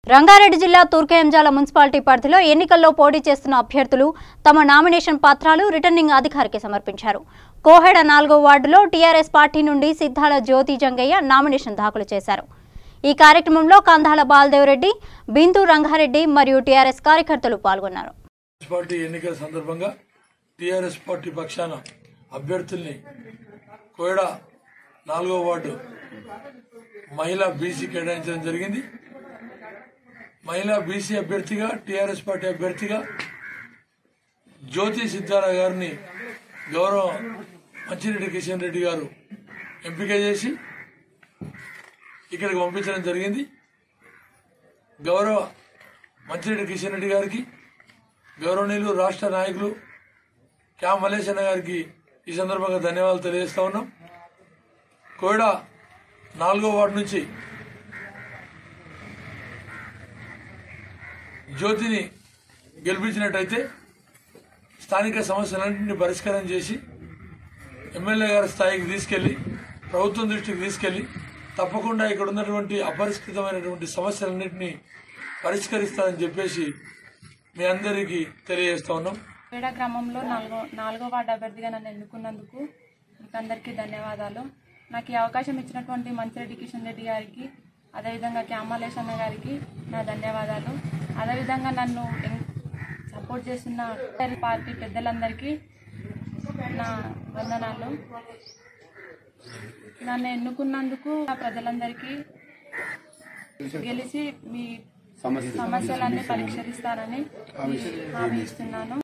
రంగారెడ్డి జిల్లా తుర్కేంజాల మున్సిపాలిటీ పరిధిలో ఎన్నికల్లో పోటీ చేస్తున్న అభ్యర్థులు తమ నామినేషన్ పత్రాలు రిటర్నింగ్ అధికారికి సమర్పించారు కోహెడ నాలుగో వార్డులో టీఆర్ఎస్ పార్టీ నుండి సిద్ధాల జ్యోతి జంగయ్య నామినేషన్ దాఖలు చేశారు ఈ కార్యక్రమంలో కందాల బాలదేవరెడ్డి బిందు రంగారెడ్డి మరియు టీఆర్ఎస్ కార్యకర్తలు పాల్గొన్నారు కాంగ్రెస్ పార్టీ ఎన్నికల సందర్భంగా టీఆర్ఎస్ పార్టీ పక్షాన అభ్యర్థుల్ని కోయడ నాలుగో వార్డు మహిళా బీసీ కేటాయించడం జరిగింది మహిళా బీసీ అభ్యర్థిగా టీఆర్ఎస్ పార్టీ అభ్యర్థిగా జ్యోతి సిద్ధార గారిని గౌరవ మంచిరెడ్డి కిషన్ రెడ్డి గారు ఎంపిక చేసి ఇక్కడికి పంపించడం జరిగింది గౌరవ మంచిరెడ్డి కిషన్ రెడ్డి గారికి గౌరవనీయులు రాష్ట్ర నాయకులు క్యామ్ మలేశన్న గారికి ఈ సందర్భంగా ధన్యవాదాలు తెలియజేస్తా ఉన్నాం కోయడ నాలుగో వార్డు నుంచి జ్యోతిని గెలిపించినట్టయితే స్థానిక సమస్యలన్నింటినీ పరిష్కారం చేసి ఎమ్మెల్యే గారి స్థాయికి తీసుకెళ్లి ప్రభుత్వం దృష్టికి తీసుకెళ్లి తప్పకుండా ఇక్కడ ఉన్నటువంటి అపరిష్కృతమైనటువంటి సమస్యలన్నింటినీ పరిష్కరిస్తారని చెప్పేసి మీ అందరికీ తెలియజేస్తా ఉన్నాం పేడ గ్రామంలో నాలుగో నాలుగో వార్డు అభ్యర్థిగా నన్ను ఎన్నుకున్నందుకు మీకు అందరికీ ధన్యవాదాలు నాకు ఈ అవకాశం ఇచ్చినటువంటి మంచిరెడ్డి కిషన్ రెడ్డి గారికి అదేవిధంగా క్యామలేష్ అన్న గారికి నా ధన్యవాదాలు అదేవిధంగా నన్ను ఎన్- సపోర్ట్ చేస్తున్న పార్టీ పెద్దలందరికీ నా వందనాలు నన్ను ఎన్నుకున్నందుకు నా ప్రజలందరికీ గెలిచి మీ సమస్యలన్నీ పరిష్కరిస్తానని హామీ ఇస్తున్నాను